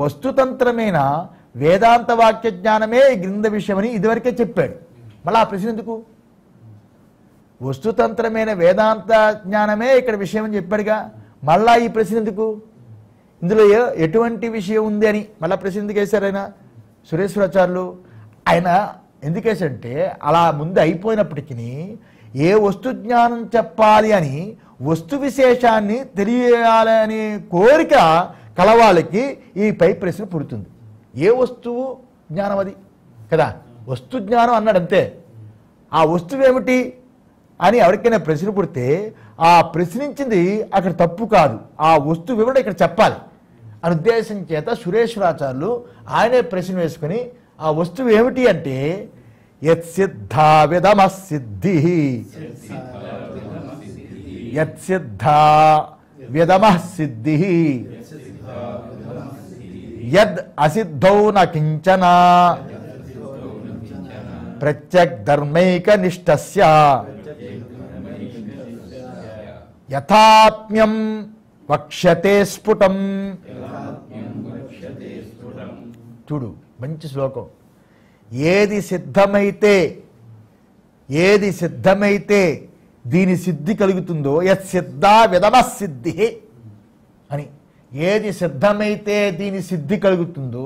వస్తుతంత్రమైన వేదాంత వాక్య జ్ఞానమే ఈ గ్రంథ విషయమని ఇదివరకే చెప్పాడు మళ్ళీ ఆ ప్రశ్న ఎందుకు వస్తుతంత్రమైన వేదాంత జ్ఞానమే ఇక్కడ విషయం అని చెప్పాడుగా మళ్ళా ఈ ప్రశ్న ఎందుకు ఇందులో ఏ- ఎటువంటి విషయం ఉంది అని మళ్ళా ప్రశ్న ఎందుకు వేశారు ఆయన సురేశ్వరాచార్యులు ఆయన ఎందుకు వేశారంటే అలా ముందు అయిపోయినప్పటికీ ఏ వస్తు జ్ఞానం చెప్పాలి అని వస్తు విశేషాన్ని తెలియాలి అనే కోరిక కలవాళ్ళకి ఈ పై ప్రశ్న పుడుతుంది ఏ వస్తువు జ్ఞానం అది కదా వస్తు జ్ఞానం అన్నాడు అంతే ఆ వస్తువు ఏమిటి అని ఎవరికైనా ప్రశ్న పుడితే ఆ ప్రశ్నించింది అక్కడ తప్పు కాదు ఆ వస్తువు వివరణ ఇక్కడ చెప్పాలి అని ఉద్దేశం చేత సురేశ్వరాచార్యులు ఆయనే ప్రశ్న వేసుకుని ఆ వస్తువు ఏమిటి అంటే యత్సిద్ధా విధమ సిద్ధి యత్సిద్ధా విధమ సిద్ధి యద్ అసిద్ధౌ న కించన ప్రత్యక్ ధర్మైక నిష్టస్య యథాత్మ్యం వక్ష్యతే స్ఫుటం చూడు మంచి శ్లోకం ఏది సిద్ధమైతే ఏది సిద్ధమైతే దీని సిద్ధి కలుగుతుందో యత్ సిద్ధా విధమ సిద్ధి అని ఏది సిద్ధమైతే దీని సిద్ధి కలుగుతుందో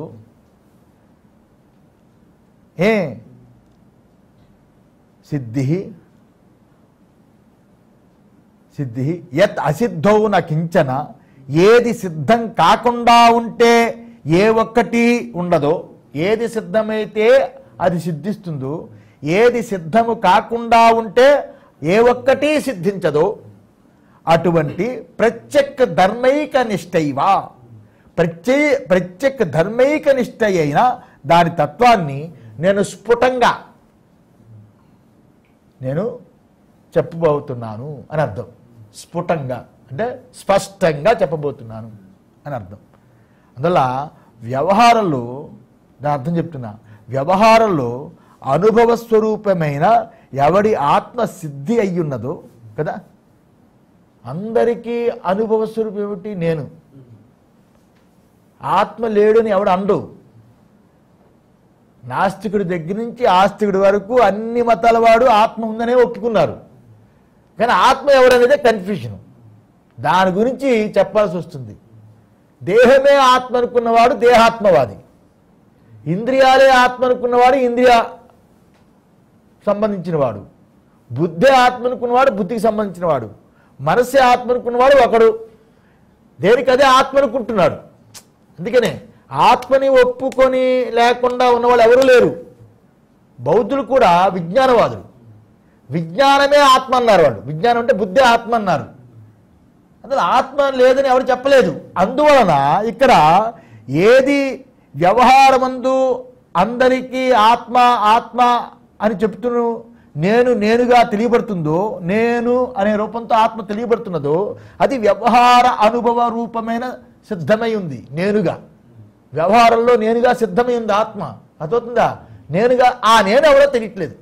ఏ సిద్ధి సిద్ధి యత్ అసిద్ధౌ న కించన ఏది సిద్ధం కాకుండా ఉంటే ఏ ఒక్కటి ఉండదో ఏది సిద్ధమైతే అది సిద్ధిస్తుందో ఏది సిద్ధము కాకుండా ఉంటే ఏ ఒక్కటి సిద్ధించదో అటువంటి ప్రత్యక్ ధర్మైక నిష్టైవా ప్రత్యయ ప్రత్యక్ ధర్మైక నిష్ట అయిన దాని తత్వాన్ని నేను స్ఫుటంగా నేను చెప్పబోతున్నాను అని అర్థం స్ఫుటంగా అంటే స్పష్టంగా చెప్పబోతున్నాను అని అర్థం అందువల్ల వ్యవహారంలో దాని అర్థం చెప్తున్నా వ్యవహారంలో అనుభవ స్వరూపమైన ఎవడి ఆత్మ సిద్ధి అయ్యున్నదో కదా అందరికీ అనుభవ స్వరూపం ఏమిటి నేను ఆత్మ లేడని ఎవడు అండు నాస్తికుడి దగ్గర నుంచి ఆస్తికుడి వరకు అన్ని మతాల వాడు ఆత్మ ఉందనే ఒప్పుకున్నారు కానీ ఆత్మ ఎవరనేదే కన్ఫ్యూషన్ దాని గురించి చెప్పాల్సి వస్తుంది దేహమే ఆత్మ అనుకున్నవాడు దేహాత్మవాది ఇంద్రియాలే ఆత్మ అనుకున్నవాడు ఇంద్రియ సంబంధించినవాడు బుద్ధే ఆత్మ అనుకున్నవాడు బుద్ధికి సంబంధించినవాడు మనసే ఆత్మ అనుకున్నవాడు ఒకడు దేనికి అదే ఆత్మ అనుకుంటున్నాడు అందుకనే ఆత్మని ఒప్పుకొని లేకుండా ఉన్నవాళ్ళు ఎవరూ లేరు బౌద్ధులు కూడా విజ్ఞానవాదులు విజ్ఞానమే ఆత్మ అన్నారు వాళ్ళు విజ్ఞానం అంటే బుద్ధి ఆత్మ అన్నారు అందులో ఆత్మ లేదని ఎవరు చెప్పలేదు అందువలన ఇక్కడ ఏది వ్యవహారమందు అందరికీ ఆత్మ ఆత్మ అని చెప్తున్న నేను నేనుగా తెలియబడుతుందో నేను అనే రూపంతో ఆత్మ తెలియబడుతున్నదో అది వ్యవహార అనుభవ రూపమైన సిద్ధమై ఉంది నేనుగా వ్యవహారంలో నేనుగా సిద్ధమై ఉంది ఆత్మ అర్థవుతుందా నేనుగా ఆ నేను ఎవరో తెలియట్లేదు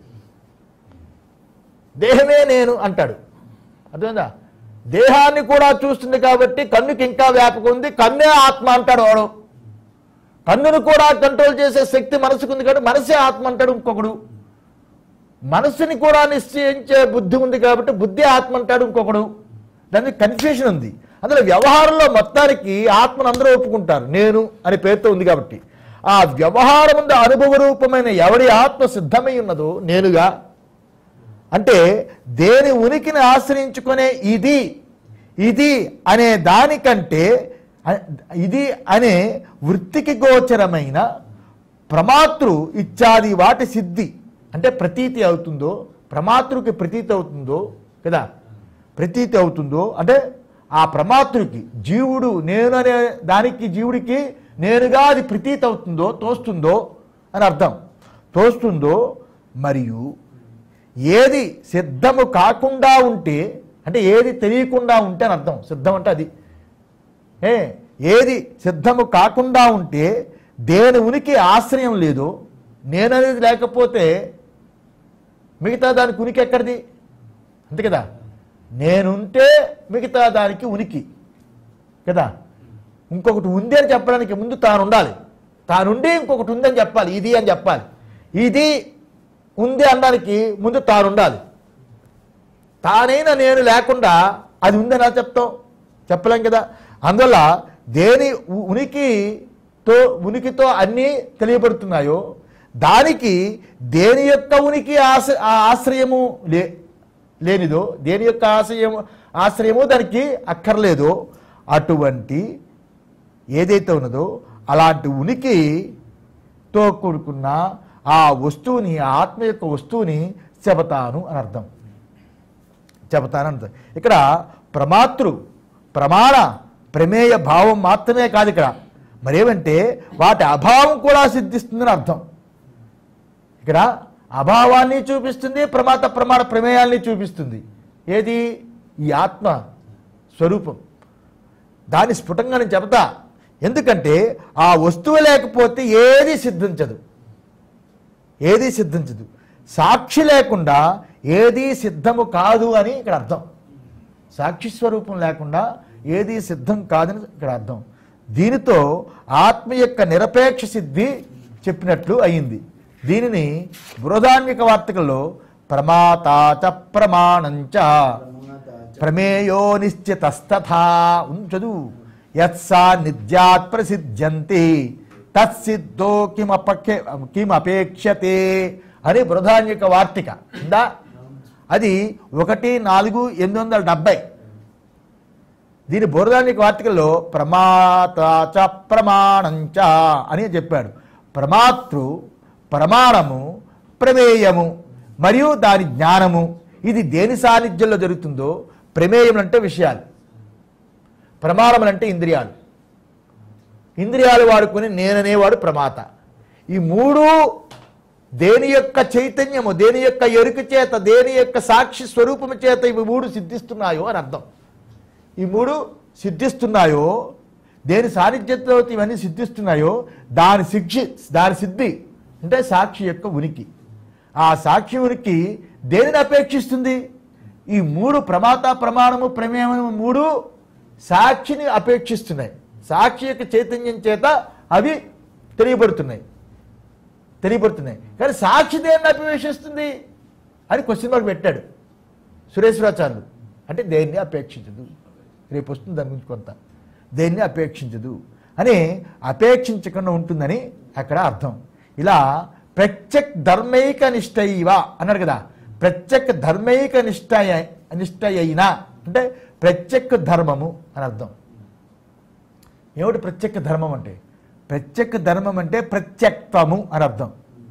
దేహమే నేను అంటాడు అర్థమైందా దేహాన్ని కూడా చూస్తుంది కాబట్టి కన్నుకి ఇంకా వ్యాపకం ఉంది కన్నే ఆత్మ అంటాడు వాడు కన్నును కూడా కంట్రోల్ చేసే శక్తి మనసుకుంది కాబట్టి మనసే ఆత్మ అంటాడు ఇంకొకడు మనసుని కూడా నిశ్చయించే బుద్ధి ఉంది కాబట్టి బుద్ధి ఆత్మ అంటాడు ఇంకొకడు దానికి కన్ఫ్యూషన్ ఉంది అందులో వ్యవహారంలో మొత్తానికి ఆత్మను అందరూ ఒప్పుకుంటారు నేను అనే పేరుతో ఉంది కాబట్టి ఆ వ్యవహారం ముందు అనుభవ రూపమైన ఎవడి ఆత్మ సిద్ధమై ఉన్నదో నేనుగా అంటే దేని ఉనికిని ఆశ్రయించుకునే ఇది ఇది అనే దానికంటే అ- ఇది అనే వృత్తికి గోచరమైన ప్రమాతృ ఇత్యాది వాటి సిద్ధి అంటే ప్రతీతి అవుతుందో ప్రమాతృకి ప్రతీతి అవుతుందో కదా ప్రతీతి అవుతుందో అంటే ఆ ప్రమాతృకి జీవుడు నేను అనే దానికి జీవుడికి నేనుగా అది ప్రతీతి అవుతుందో తోస్తుందో అని అర్థం తోస్తుందో మరియు ఏది సిద్ధము కాకుండా ఉంటే అంటే ఏది తెలియకుండా ఉంటే అని అర్థం సిద్ధం అంటే అది ఏ ఏది సిద్ధము కాకుండా ఉంటే దేని ఉనికి ఆశ్రయం లేదు నేననేది లేకపోతే మిగతా దానికి ఉనికి ఎక్కడిది అంతే కదా నేనుంటే మిగతా దానికి ఉనికి కదా ఇంకొకటి ఉంది అని చెప్పడానికి ముందు తాను ఉండాలి తానుండి ఇంకొకటి ఉంది అని చెప్పాలి ఇది అని చెప్పాలి ఇది ఉంది అనడానికి ముందు తాను ఉండాలి తానైన నేను లేకుండా అది ఉందని ఎలా చెప్తాం చెప్పలేం కదా అందువల్ల దేని ఉ- ఉనికితో ఉనికితో అన్నీ తెలియబడుతున్నాయో దానికి దేని యొక్క ఉనికి ఆశ ఆ ఆశ్రయము లే లేనిదో దేని యొక్క ఆశ్రయము ఆశ్రయము దానికి అక్కర్లేదో అటువంటి ఏదైతే ఉన్నదో అలాంటి ఉనికితో కూడుకున్న ఆ వస్తువుని ఆ ఆత్మ యొక్క వస్తువుని చెబతాను అని అర్థం చెబుతానంట ఇక్కడ ప్రమాతృ ప్రమాణ ప్రమేయ భావం మాత్రమే కాదు ఇక్కడ మరేమంటే వాటి అభావం కూడా సిద్ధిస్తుందని అర్థం ఇక్కడ అభావాన్ని చూపిస్తుంది ప్రమాత ప్రమాణ ప్రమేయాల్ని చూపిస్తుంది ఏది ఈ ఆత్మ స్వరూపం దాన్ని స్ఫుటంగా నేను చెబుతా ఎందుకంటే ఆ వస్తువు లేకపోతే ఏది సిద్ధించదు ఏది సిద్ధించదు సాక్షి లేకుండా ఏది సిద్ధము కాదు అని ఇక్కడ అర్థం సాక్షి స్వరూపం లేకుండా ఏది సిద్ధం కాదని ఇక్కడ అర్థం దీనితో ఆత్మ యొక్క నిరపేక్ష సిద్ధి చెప్పినట్లు అయింది దీనిని బృహదాన్యక వార్తకల్లో ప్రమాతాచ ప్రమాణంచ ప్రమేయో నిశ్చితస్తథా ఉంచదు యత్సా నిత్యాత్ ప్రసిద్ధ్యంతి తత్సిద్ధో కిమపక్ష కిమపేక్షతే అని బృహదాన్యక వార్తిక ఉందా అది ఒకటి నాలుగు ఎనిమిది వందల డెబ్బై దీని బోరదానికి వార్తికల్లో ప్రమాతాచ ప్రమాణంచ అని చెప్పాడు ప్రమాతృ ప్రమాణము ప్రమేయము మరియు దాని జ్ఞానము ఇది దేని సాన్నిధ్యంలో జరుగుతుందో ప్రమేయం అంటే విషయాలు ప్రమాణములు అంటే ఇంద్రియాలు ఇంద్రియాలు వాడుకొని నేననేవాడు ప్రమాత ఈ మూడు దేని యొక్క చైతన్యము దేని యొక్క ఎరుక చేత దేని యొక్క సాక్షి స్వరూపము చేత ఇవి మూడు సిద్ధిస్తున్నాయో అని అర్థం ఈ మూడు సిద్ధిస్తున్నాయో దేని సాన్నిధ్యంతో ఇవన్నీ సిద్ధిస్తున్నాయో దాని శిక్షి దాని సిద్ధి అంటే సాక్షి యొక్క ఉనికి ఆ సాక్షి ఉనికి దేనిని అపేక్షిస్తుంది ఈ మూడు ప్రమాత ప్రమాణము ప్రమేయము మూడు సాక్షిని అపేక్షిస్తున్నాయి సాక్షి యొక్క చైతన్యం చేత అవి తెలియబడుతున్నాయి తెలియబడుతున్నాయి కానీ సాక్షి దేన్ని అపేక్షిస్తుంది అని క్వశ్చన్ మార్క్ పెట్టాడు సురేశ్వరాచార్యులు అంటే దేన్ని అపేక్షించదు రేపు వస్తుంది దాని గురించి కొంత దేన్ని అపేక్షించదు అని అపేక్షించకుండా ఉంటుందని అక్కడ అర్థం ఇలా ప్రత్యక్ ధర్మైక నిష్టైవ అన్నాడు కదా ప్రత్యక్ ధర్మైక నిష్ట నిష్ట అయినా అంటే ప్రత్యక్ ధర్మము అని అర్థం ఏమిటి ప్రత్యక్ష ధర్మం అంటే ప్రత్యక్ష ధర్మం అంటే ప్రత్యక్తము అని అర్థం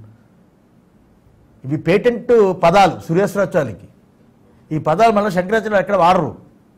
ఇవి పేటెంట్ పదాలు సురేశ్వరాచార్యులకి ఈ పదాలు మళ్ళీ శంకరాచార్యులు ఎక్కడ వాడరు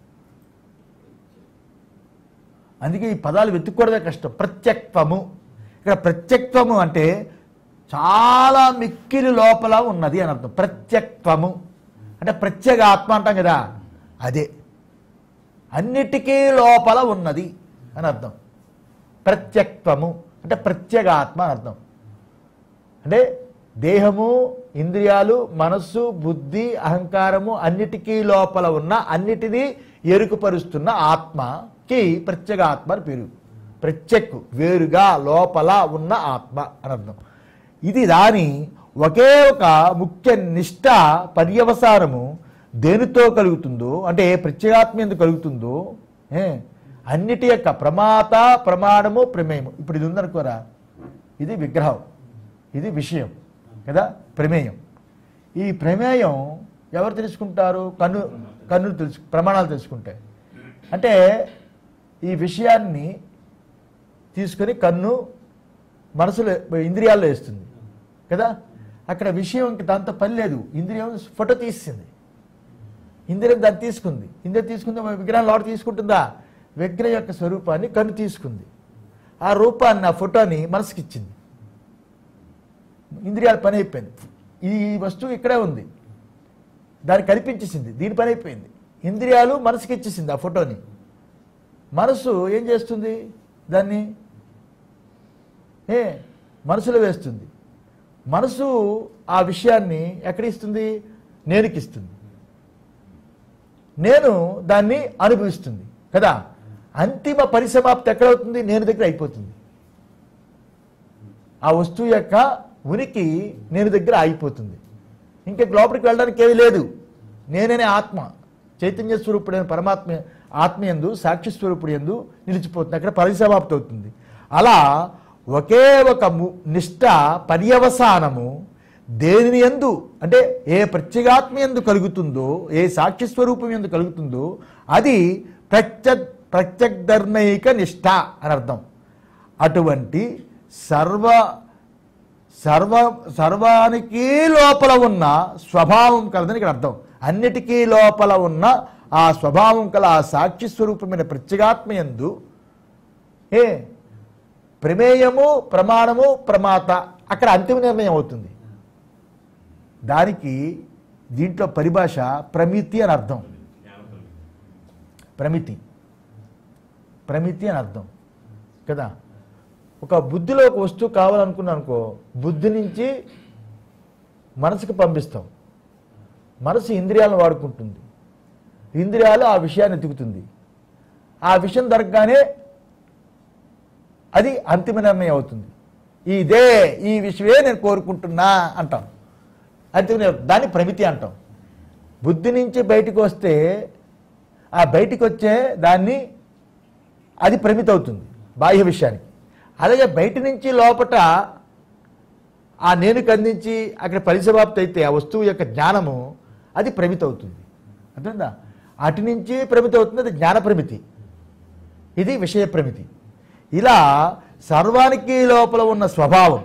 అందుకే ఈ పదాలు వెతుక్కోవడమే కష్టం ప్రత్యక్తము ఇక్కడ ప్రత్యక్తము అంటే చాలా మిక్కిలి లోపల ఉన్నది అని అర్థం ప్రత్యక్తము అంటే ప్రత్యేక ఆత్మ అంటాం కదా అదే అన్నిటికీ లోపల ఉన్నది అని అర్థం ప్రత్యక్తము అంటే ప్రత్యేగాత్మ అని అర్థం అంటే దేహము ఇంద్రియాలు మనస్సు బుద్ధి అహంకారము అన్నిటికీ లోపల ఉన్న అన్నిటినీ ఎరుకుపరుస్తున్న ఆత్మకి ప్రత్యేగాత్మ అని పేరు ప్రత్యక్ వేరుగా లోపల ఉన్న ఆత్మ అని అర్థం ఇది దాని ఒకే ఒక ముఖ్య నిష్ట పర్యవసానము దేనితో కలుగుతుందో అంటే ప్రత్యేగాత్మ ఎందుకు కలుగుతుందో ఏ, అన్నిటి యొక్క ప్రమాత ప్రమాణము ప్రమేయము ఇప్పుడు ఇది ఉందనుకోరా ఇది విగ్రహం ఇది విషయం కదా ప్రమేయం ఈ ప్రమేయం ఎవరు తెలుసుకుంటారు కన్ను కన్నులు తెలుసు ప్రమాణాలు తెలుసుకుంటే అంటే ఈ విషయాన్ని తీసుకొని కన్ను మనసులో ఇంద్రియాల్లో వేస్తుంది కదా అక్కడ విషయం ఇంక దాంతో పని లేదు ఇంద్రియం ఫోటో తీసింది ఇంద్రియం దాన్ని తీసుకుంది ఇంద్రియం తీసుకుంది మరి విగ్రహం లోటు తీసుకుంటుందా విగ్రహం యొక్క స్వరూపాన్ని కన్ను తీసుకుంది ఆ రూపాన్ని ఆ ఫోటోని మనసుకి ఇచ్చింది ఇంద్రియాల పని అయిపోయింది ఈ వస్తువు ఇక్కడే ఉంది దాన్ని కనిపించేసింది దీని పని అయిపోయింది ఇంద్రియాలు మనసుకి ఇచ్చేసింది ఆ ఫోటోని మనసు ఏం చేస్తుంది దాన్ని ఏ మనసులో వేస్తుంది మనసు ఆ విషయాన్ని ఎక్కడ ఇస్తుంది నేనుకిస్తుంది నేను దాన్ని అనుభవిస్తుంది కదా అంతిమ పరిసమాప్తి ఎక్కడవుతుంది నేను దగ్గర అయిపోతుంది ఆ వస్తువు యొక్క ఉనికి నేను దగ్గర ఆగిపోతుంది ఇంకా లోపలికి వెళ్ళడానికి ఏమీ లేదు నేననే ఆత్మ చైతన్య స్వరూపుడైన పరమాత్మ ఆత్మయందు సాక్షి స్వరూపుడు ఎందు నిలిచిపోతుంది అక్కడ పరిసమాప్తి అవుతుంది అలా ఒకే ఒక ము- నిష్ట పర్యవసానము దేనిని ఎందు అంటే ఏ ప్రత్యేగాత్మ ఎందు కలుగుతుందో ఏ సాక్షి స్వరూపం ఎందు కలుగుతుందో అది ప్రత్యక్ ప్రత్యగ్ధర్మైక నిష్ట అని అర్థం అటువంటి సర్వ సర్వ సర్వానికి లోపల ఉన్న స్వభావం కలదని ఇక్కడ అర్థం అన్నిటికీ లోపల ఉన్న ఆ స్వభావం కల ఆ సాక్షి స్వరూపమైన ప్రత్యేగాత్మయందు ఏ ప్రమేయము ప్రమాణము ప్రమాత అక్కడ అంతిమ నిర్ణయం అవుతుంది దానికి దీంట్లో పరిభాష ప్రమితి అని అర్థం ప్రమితి ప్రమితి అని అర్థం కదా ఒక బుద్ధిలో ఒక వస్తువు కావాలనుకున్నా అనుకో బుద్ధి నుంచి మనసుకు పంపిస్తాం మనసు ఇంద్రియాలను వాడుకుంటుంది ఇంద్రియాలు ఆ విషయాన్ని ఎతుకుతుంది ఆ విషయం దొరకగానే అది అంతిమ నిర్ణయం అవుతుంది ఇదే ఈ విషయమే నేను కోరుకుంటున్నా అంటాం అంతిమ నిర్ణయం. దాన్ని ప్రమితి అంటాం బుద్ధి నుంచి బయటికి వస్తే ఆ బయటికి వచ్చే దాన్ని అది ప్రమితి అవుతుంది బాహ్య విషయానికి అలాగే బయట నుంచి లోపట ఆ నేను అందించి అక్కడ పరిసమాప్తి అయితే ఆ వస్తువు యొక్క జ్ఞానము అది ప్రమితి అవుతుంది అర్థందా అటు నుంచి ప్రమితి అవుతుంది అది జ్ఞాన ప్రమితి ఇది విషయ ప్రమితి ఇలా సర్వానికి లోపల ఉన్న స్వభావం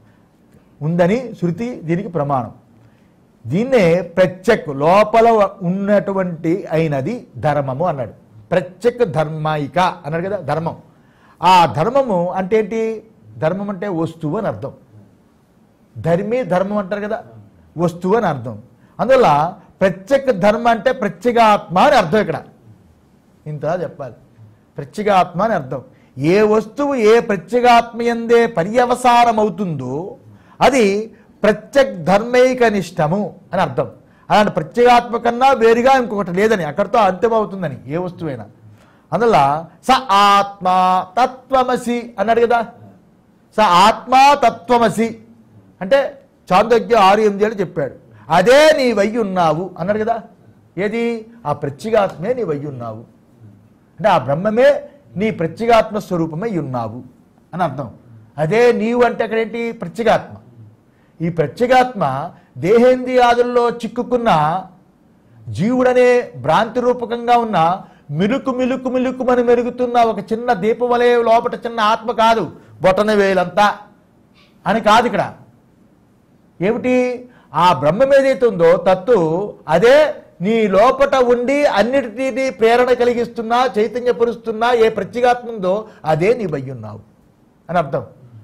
ఉందని శృతి దీనికి ప్రమాణం దీన్నే ప్రత్యక్ లోపల ఉన్నటువంటి అయినది ధర్మము అన్నాడు ప్రత్యక్ ధర్మాయిక అన్నాడు కదా ధర్మం ఆ ధర్మము అంటే ఏంటి ధర్మం అంటే వస్తువు అని అర్థం ధర్మి ధర్మం అంటారు కదా వస్తువు అని అర్థం అందువల్ల ప్రత్యేక ధర్మ అంటే ప్రత్యేగాత్మ అని అర్థం ఇక్కడ ఇంత చెప్పాలి ప్రత్యేగాత్మ అని అర్థం ఏ వస్తువు ఏ ప్రత్యేగాత్మ ఎందే పర్యవసానం అవుతుందో అది ప్రత్యక్ ధర్మైక నిష్టము అని అర్థం అలాంటి ప్రత్యేగాత్మ కన్నా వేరుగా ఇంకొకటి లేదని అక్కడితో అంత్యం అవుతుందని ఏ వస్తువైనా అందువల్ల స ఆత్మ తత్వమసి అన్నాడు కదా స ఆత్మ తత్వమసి అంటే చాందోగ్యం ఆరు ఎనిమిది ఏళ్ళు చెప్పాడు అదే నీ వయ్యి ఉన్నావు అన్నాడు కదా ఏది ఆ ప్రత్యేగాత్మే నీ వయ్యి ఉన్నావు అంటే ఆ బ్రహ్మమే నీ ప్రత్యేగాత్మ స్వరూపమై ఉన్నావు అని అర్థం అదే నీవు అంటే అక్కడేంటి ప్రత్యేగాత్మ ఈ ప్రత్యేగాత్మ దేహేంద్రియాదుల్లో చిక్కుకున్న జీవుడనే భ్రాంతి రూపకంగా ఉన్న మిలుకు మిలుకు మిలుకుమని మెరుగుతున్న ఒక చిన్న దీపం వలె లోపట చిన్న ఆత్మ కాదు బొటన వేలంతా అని కాదు ఇక్కడ ఏమిటి ఆ బ్రహ్మం ఏదైతే ఉందో తత్తు అదే నీ లోపట ఉండి అన్నిటినీ ప్రేరణ కలిగిస్తున్నా చైతన్యపరుస్తున్నా ఏ ప్రత్యేగాత్మ ఉందో అదే నీ ఉన్నావు అని అర్థం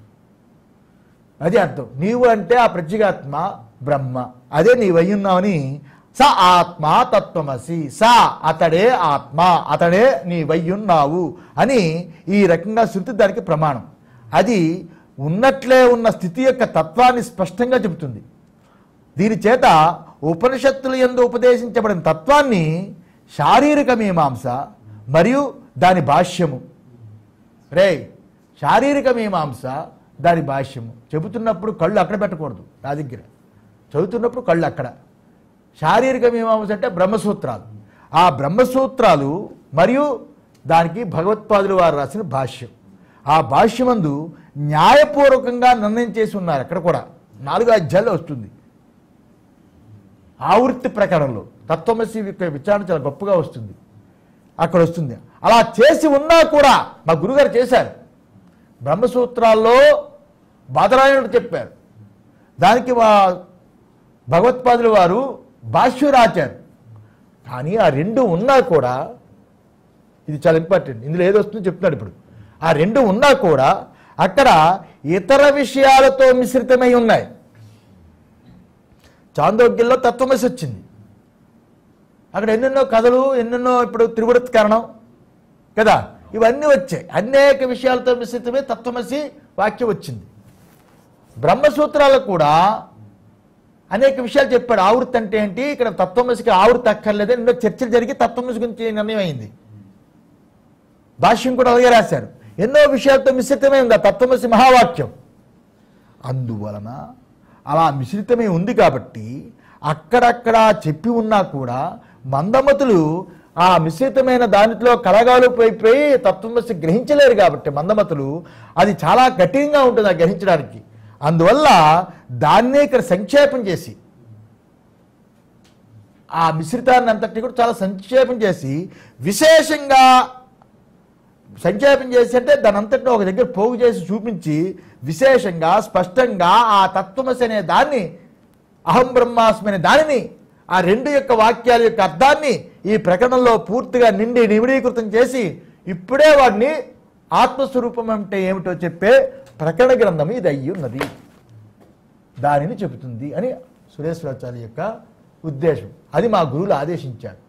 అది అర్థం నీవు అంటే ఆ ప్రత్యేగాత్మ బ్రహ్మ అదే నీ ఉన్నావని స ఆత్మ తత్వమసి స అతడే ఆత్మ అతడే నీ ఉన్నావు అని ఈ రకంగా శృతి దానికి ప్రమాణం అది ఉన్నట్లే ఉన్న స్థితి యొక్క తత్వాన్ని స్పష్టంగా చెబుతుంది దీని చేత ఉపనిషత్తులు ఎందు ఉపదేశించబడిన తత్వాన్ని శారీరక మీమాంస మరియు దాని భాష్యము రే శారీరక మీమాంస దాని భాష్యము చెబుతున్నప్పుడు కళ్ళు అక్కడ పెట్టకూడదు నా దగ్గర చదువుతున్నప్పుడు కళ్ళు అక్కడ శారీరక మీమాంస అంటే బ్రహ్మసూత్రాలు ఆ బ్రహ్మసూత్రాలు మరియు దానికి భగవత్పాదులు వారు రాసిన భాష్యం ఆ భాష్యమందు న్యాయపూర్వకంగా నిర్ణయం చేసి ఉన్నారు అక్కడ కూడా నాలుగు అధ్యాయాలు వస్తుంది ఆవృత్తి ప్రకరణలో తత్వమసి యొక్క విచారణ చాలా గొప్పగా వస్తుంది అక్కడ వస్తుంది అలా చేసి ఉన్నా కూడా మా గురుగారు చేశారు బ్రహ్మసూత్రాల్లో బాదరాయణుడు చెప్పారు దానికి మా భగవత్పాదుల వారు భాష్యం రాశారు కానీ ఆ రెండు ఉన్నా కూడా ఇది చాలా ఇంపార్టెంట్ ఇందులో ఏదో వస్తుందో చెప్తున్నాడు ఇప్పుడు ఆ రెండు ఉన్నా కూడా అక్కడ ఇతర విషయాలతో మిశ్రితమై ఉన్నాయి చాందోగ్యంలో తత్వమసి వచ్చింది అక్కడ ఎన్నెన్నో కథలు ఎన్నెన్నో ఇప్పుడు త్రివృత్కరణం కదా ఇవన్నీ వచ్చాయి అనేక విషయాలతో మిశ్రితమే తత్వమసి వాక్యం వచ్చింది బ్రహ్మసూత్రాలు కూడా అనేక విషయాలు చెప్పాడు ఆవృత్తి అంటే ఏంటి ఇక్కడ తత్వమసికి ఆవృత్తి అక్కర్లేదు ఎన్నో చర్చలు జరిగి తత్వమసి గురించి నిర్ణయం అయింది భాష్యం కూడా అలాగే రాశారు ఎన్నో విషయాలతో మిశ్రితమై ఉంది ఆ తత్వమసి మహావాక్యం అందువలన అలా మిశ్రితమై ఉంది కాబట్టి అక్కడక్కడ చెప్పి ఉన్నా కూడా మందమతులు ఆ మిశ్రితమైన దానిలో కలగాలు పోయిపోయి తత్వమసి గ్రహించలేరు కాబట్టి మందమతులు అది చాలా కఠినంగా ఉంటుంది ఆ గ్రహించడానికి అందువల్ల దాన్నే ఇక్కడ సంక్షేపం చేసి ఆ మిశ్రితాన్ని అంతటి కూడా చాలా సంక్షేపం చేసి విశేషంగా సంక్షేపం చేసి అంటే దాని అంతటిని ఒక దగ్గర పోగు చేసి చూపించి విశేషంగా స్పష్టంగా ఆ తత్వమసి అనే దాన్ని అహం బ్రహ్మాస్మి అనే దానిని ఆ రెండు యొక్క వాక్యాల యొక్క అర్థాన్ని ఈ ప్రకటనలో పూర్తిగా నిండి నిమిడీకృతం చేసి ఇప్పుడే వాడిని ఆత్మస్వరూపం అంటే ఏమిటో చెప్పే ప్రకటన గ్రంథం ఇది అయ్యి ఉన్నది దానిని చెబుతుంది అని సురేశ్వరాచార్య యొక్క ఉద్దేశం అది మా గురువులు ఆదేశించారు